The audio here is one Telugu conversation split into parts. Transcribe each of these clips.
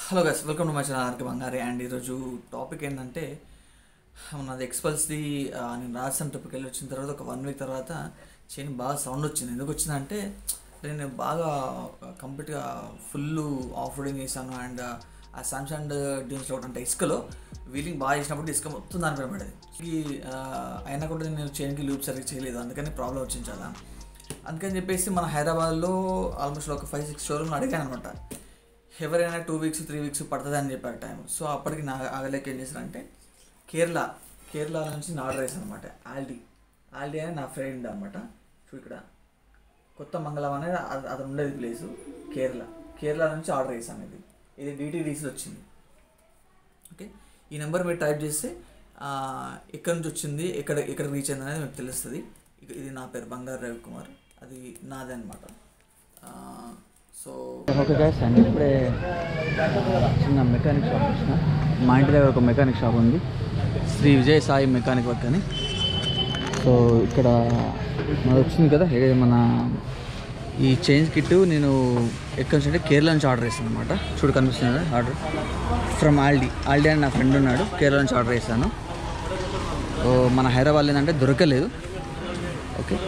Hello guys welcome to my channel RK Bangari and ఈరోజు టాపిక్ ఏంటంటే నాది ఎక్స్పల్స్ది ఆ, నేను రాజస్థాన్ ట్రిప్కి వెళ్ళి వచ్చిన తర్వాత ఒక వన్ వీక్ తర్వాత చైన్ బాగా సౌండ్ వచ్చింది ఎందుకు వచ్చిందంటే నేను బాగా కంప్లీట్గా ఫుల్ ఆఫ్ రోడింగ్ చేశాను అండ్ ఆ సామ్సంగ్ డ్యూన్స్లో ఒకటి అంటే ఇసుకలో వీలింగ్ బాగా చేసినప్పుడు ఇసుక మొత్తం దానిపై పడేది ఈ, ఆ, అయినా కూడా నేను చైన్కి లూప్ సరిగ్గా చేయలేదు అందుకని ప్రాబ్లం వచ్చింది చాలా అందుకని చెప్పేసి మన హైదరాబాద్లో ఆల్మోస్ట్ ఒక ఫైవ్ సిక్స్ షోరూమ్లు అడిగాను అనమాట ఎవరైనా టూ వీక్స్ త్రీ వీక్స్ పడుతుంది అని చెప్పారు టైం సో అప్పటికి నా ఆగలేక ఏం చేశారంటే కేరళ కేరళ నుంచి నా ఆర్డర్ చేశాను అనమాట ఆల్డీ ఆల్డీ అని నా ఫ్రెండ్ అనమాట చూడు ఇక్కడ కొత్త మంగళం అనేది అ- అతను ఉండేది ప్లేస్ కేరళ కేరళ నుంచి ఆర్డర్ చేశాను ఇది ఇది డిటీడీసీ వచ్చింది ఓకే ఈ నెంబర్ మీరు టైప్ చేస్తే ఆ, ఎక్కడి నుంచి వచ్చింది ఎక్కడ ఎక్కడ రీచ్ అయింది అనేది మీకు తెలుస్తుంది ఇక ఇది నా పేరు బంగారు రవికుమార్ అది నాదే అనమాట సో ఓకే గైస్ అండ్ ఇప్పుడే చిన్న మెకానిక్ షాప్ వచ్చిన మా ఇంటి దగ్గర ఒక మెకానిక్ షాప్ ఉంది శ్రీ విజయ్ సాయి మెకానిక్ వర్క్ అని సో ఇక్కడ మనది వచ్చింది కదా ఇది మన ఈ చేంజ్ కిట్ నేను ఎక్కడి నుంచి అంటే కేరళ నుంచి ఆర్డర్ చేశాను అనమాట చూడు కనిపిస్తుంది కదా ఆర్డర్ ఫ్రమ్ ఆల్డీ ఆల్డీ అని నా ఫ్రెండ్ ఉన్నాడు కేరళ నుంచి ఆర్డర్ చేశాను సో మన హైదరాబాద్ ఏంటంటే దొరకలేదు ఓకే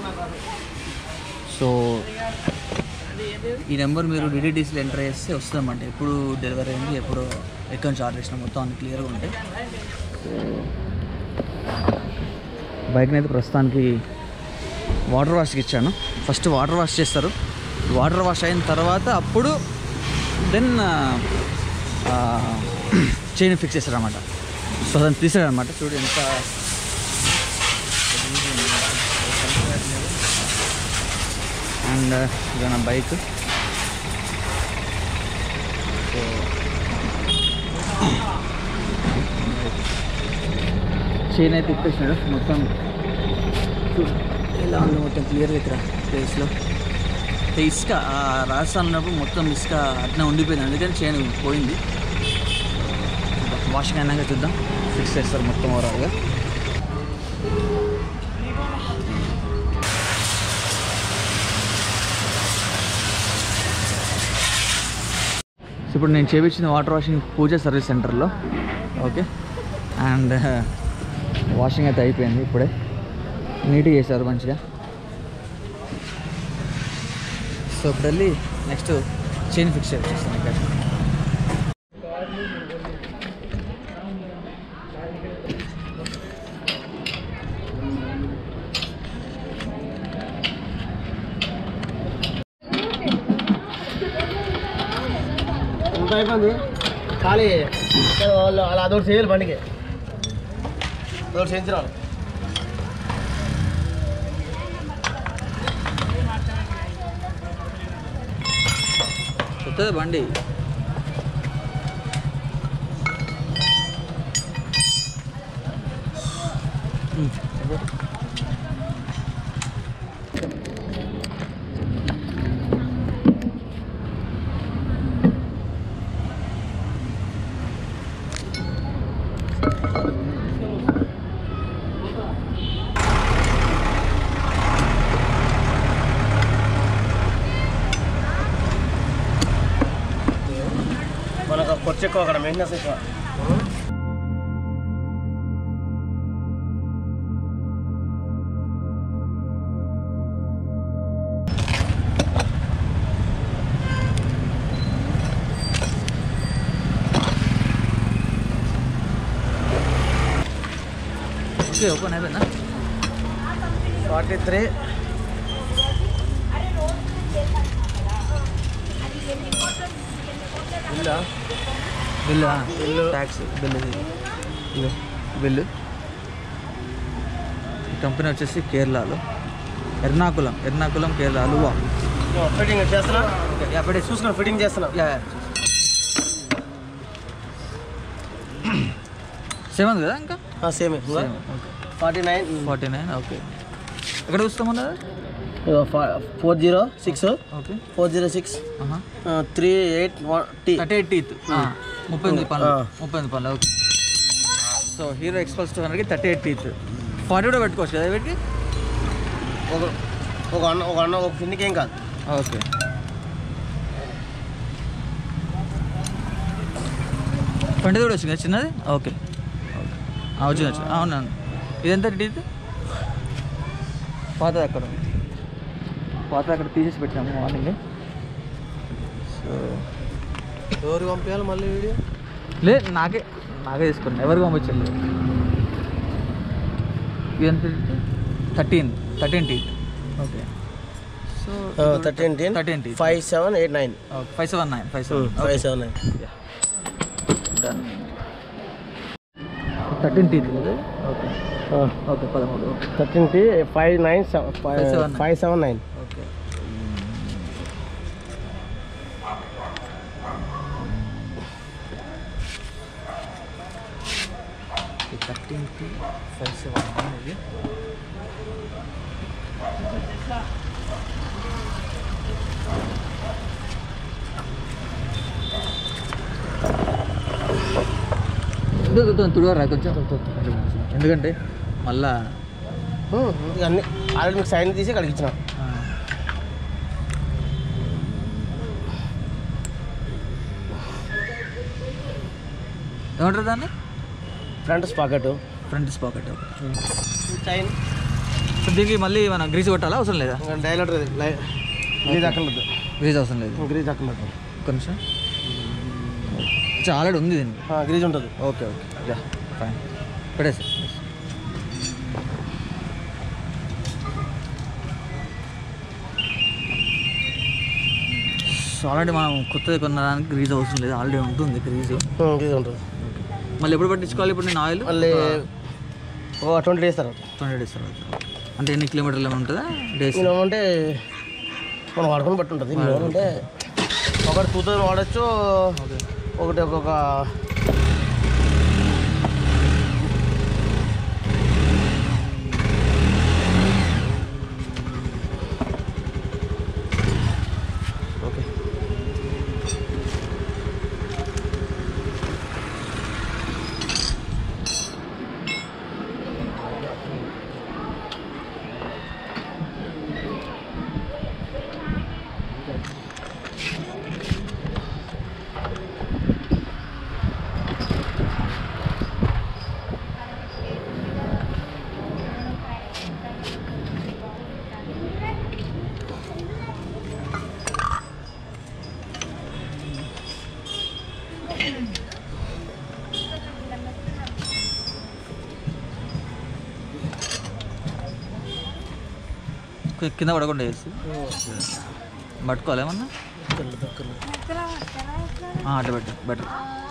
సో ఈ నెంబర్ మీరు డిడిటీసీలో ఎంటర్ చేస్తే వస్తుందన్నమాట ఎప్పుడు డెలివరీ అయింది ఎప్పుడు ఎక్కడి నుంచి ఆర్డర్ చేసినా మొత్తం అన్ని క్లియర్గా ఉంటాయి బైక్ని అయితే ప్రస్తుతానికి వాటర్ వాష్కి ఇచ్చాను ఫస్ట్ వాటర్ వాష్ చేస్తారు వాటర్ వాష్ అయిన తర్వాత అప్పుడు దెన్ చైన్ ఫిక్స్ చేస్తారు అనమాట సో దాన్ని తీసాడు అనమాట చూడు ఎంత అండ్ ఇది నా బైక్ సో చైన్ అయితే ఇప్పేసినాడు మొత్తం చూడు ఎలా ఉంది మొత్తం క్లియర్గా ఇక్కడ ప్లేస్లో ఇసుక ఆ రాజస్థాన్ ఉన్నప్పుడు మొత్తం ఇసుక అట్లా ఉండిపోయింది అందుకని చైన్ పోయింది వాషింగ్ అయినాక చూద్దాం ఫిక్స్ చేస్తారు మొత్తం ఓవరాల్గా సో ఇప్పుడు నేను చేపించింది వాటర్ వాషింగ్ పూజ సర్వీస్ సెంటర్లో ఓకే అండ్ వాషింగ్ అయితే అయిపోయింది ఇప్పుడే నీట్గా చేశారు మంచిగా సో ఇప్పుడు వెళ్ళి నెక్స్ట్ చైన్ ఫిక్స్ చేస్తాను ఇక్కడ ఎంత అయిపోయింది ఖాళీ ఇక్కడ వాళ్ళు అలా అదొకటి చేయాలి బండికి అదొకటి చేయించరాలి కొత్తది బండి ఉమ్, చెప్పు. మనకు ఖర్చు ఎక్కువ అక్కడ మెయింటెనెన్స్ ఎక్కువ ఓకే ఓపెన్ అయిపోయిందా ఫార్టీ త్రీ ఇల్లా బిల్లు బిల్లు. ట్యాక్స్ బిల్లు ఇది ఇదో బిల్లు ఈ కంపెనీ వచ్చేసి కేరళలో ఎర్నాకుళం ఎర్నాకుళం కేరళ అలువా ఫిట్టింగ్ చేస్తున్నా యా పడే చూసుకుని ఫిట్టింగ్ చేస్తున్నా యా సెవెన్ కదా ఇంకా same okay forty nine forty nine okay ఎక్కడ చూస్తామన్నారు four zero six okay four zero six three eight one T thirty eight teeth ముప్పై ఎనిమిది పనులు ఆ. ముప్పై ఎనిమిది పనులు ఓకే సో హీరో ఎక్స్పల్స్ టూ హండ్రెడ్కి థర్టీ ఎయిట్ టీత్ ఫార్టీ కూడా పెట్టుకోవచ్చు కదా వీటికి ఒక ఒక అన్న ఒక అన్న ఒక పిన్నికి ఏం కాదు ఓకే ట్వంటీ కూడా వచ్చింది చిన్నది ఓకే ఓకే ఆ, వచ్చింది వచ్చింది అవునవును ఇదెంత ఇది పాతది అక్కడ ఉంది. పాతది అక్కడ తీసేసి పెట్టినాము మార్నింగ్ సో ఎవరు పంపించాలి మళ్ళీ వీడియో లేదు నాకే నాకే తీసుకున్నాను ఎవరికి పంపించలేదు ఇదెంత thirteen thirteen T okay so thirteen ten thirteen T five seven eight nine five seven nine five seven five seven nine done thirteen T okay okay పదమూడు okay thirteen T five nine Five seven nine. Five seven nine okay thirteen T five seven ఇది తుడవరా కొంచెం ఎందుకంటే మళ్ళా అన్ని ఆల్రెడీ మీకు సైన్ తీసి అక్కడికి ఇచ్చిన ఆ, ఏమంటారు దాన్ని front pocket front pocket sign so దీనికి మళ్ళీ మనం గ్రీజ్ కొట్టాలా అవసరం లేదా ఇంకా డైలెక్టర్ గ్రీజ్ అక్కర్లేదు గ్రీజ్ అవసరం లేదు గ్రీజ్ అక్కర్లేదు ఒక్క నిమిషం ఆల్రెడీ ఉంది దీనికి గ్రీజ్ ఉంటుంది ఓకే ఓకే యా ఫైన్ పెట్టేసి సో ఆల్రెడీ మనం కొత్తది కొనడానికి గ్రీజ్ అవసరం లేదు ఆల్రెడీ ఉంటుంది గ్రీజ్ గ్రీజ్ ఉంటుంది మళ్ళీ ఎప్పుడు పట్టించుకోవాలి ఇప్పుడు నేను ఆయిల్ మళ్ళీ ఒక ట్వంటీ డేస్ తర్వాత ట్వంటీ డేస్ తర్వాత అంటే ఎన్ని కిలోమీటర్లు ఏమైనా ఉంటుందా డేస్ మినిమం అంటే మనం వాడుకొని బట్టి ఉంటుంది మినిమం అంటే ఒకటి టూ థౌసండ్ వాడచ్చు ఒకటి ఒక్కొక్క ఓకే కి- కింద పడకుండా వేసి పట్టుకోవాలి ఏమన్నా ఆ, అట్లా పెట్టు బెటర్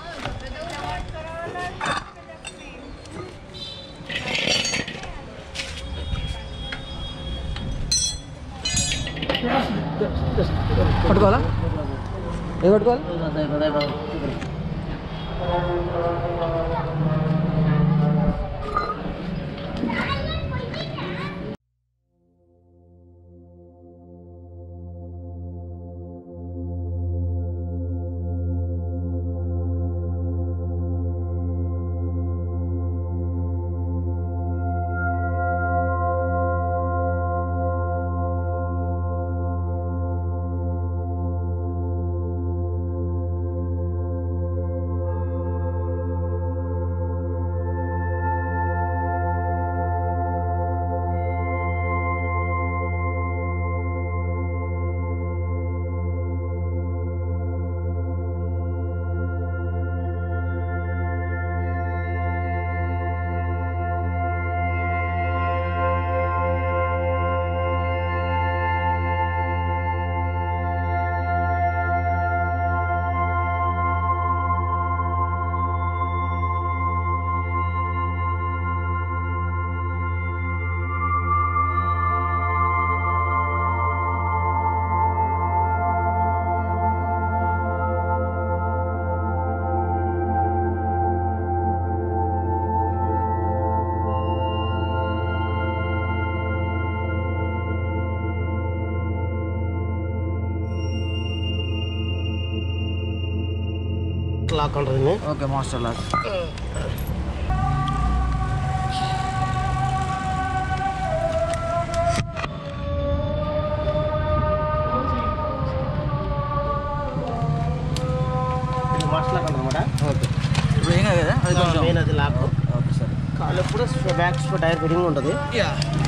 పట్టుకోవాలా ఏది పట్టుకోవాలి లాక్ ఉంటుంది దీన్ని. ఓకే మాస్టర్ లాక్ ఇది మాస్టర్ లాక్ అనమాట ఓకే ఇప్పుడు ఏం కాదు కదా అది కొంచెం మెయిన్ అది లాక్ ఓకే సరే కాలు ఎప్పుడు బ్యాక్ టైర్ ఫిట్టింగ్ ఉంటుంది యా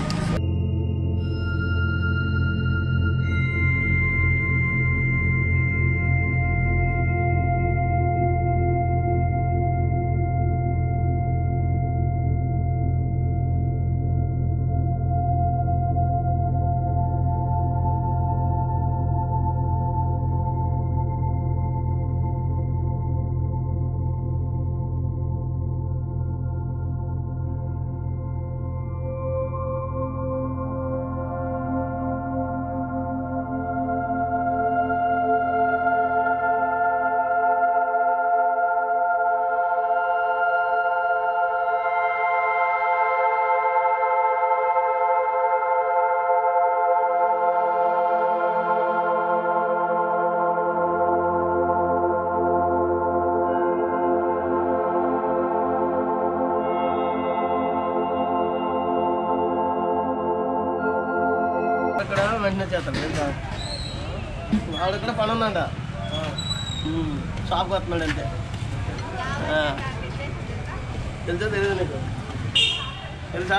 అక్కడ వెంటనే చేస్తాను తెలుసా వాడు ఇక్కడ పని ఉందంట షాప్కి వస్తున్నాడు అంతే ఆ. తెలుసా తెలియదు నీకు తెలుసా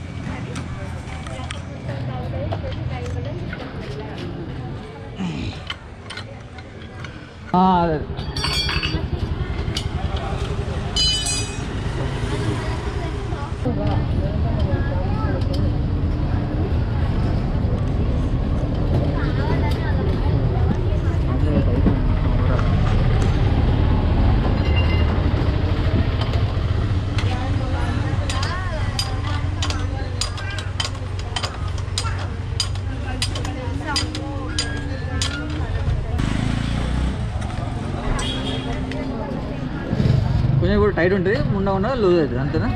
అదే కొంచెం ఇప్పుడు టైట్ ఉంటుంది ఉండ ఉండ లూజ్ అవుతుంది అంతేనా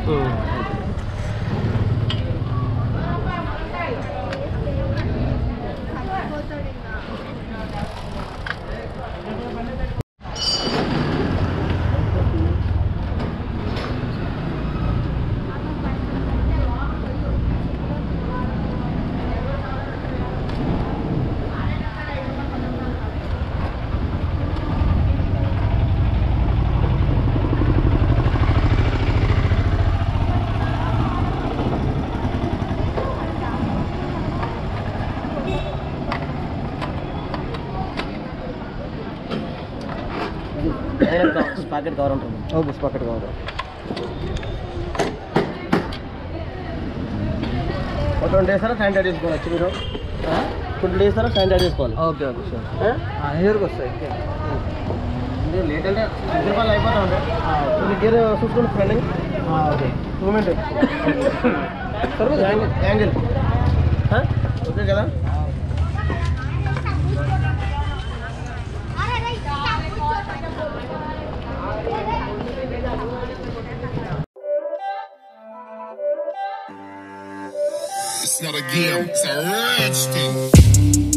ప్యాకెట్ కవర్ ఉంటుంది ఓకే పక్కన కావాలి ఒక ట్వంటీ డేస్ శానిటైజ్ చేసుకోవాలి వచ్చి మీరు ట్వంటీ డేస్ శానిటైజ్ చేసుకోవాలి ఓకే ఓకే సార్ ఆ? నీ దగ్గరకు వస్తాయి ఇంకే అంటే లేట్ అంటే ఐదు రూపాయలు అయిపోతా ఉంటాయి మీరు గేర్ చూసుకోండి ఫ్రెండింగ్ ఓకే మూమెంట్ యాంగిల్ ఓకే కదా It's not a game, it's a rich thing.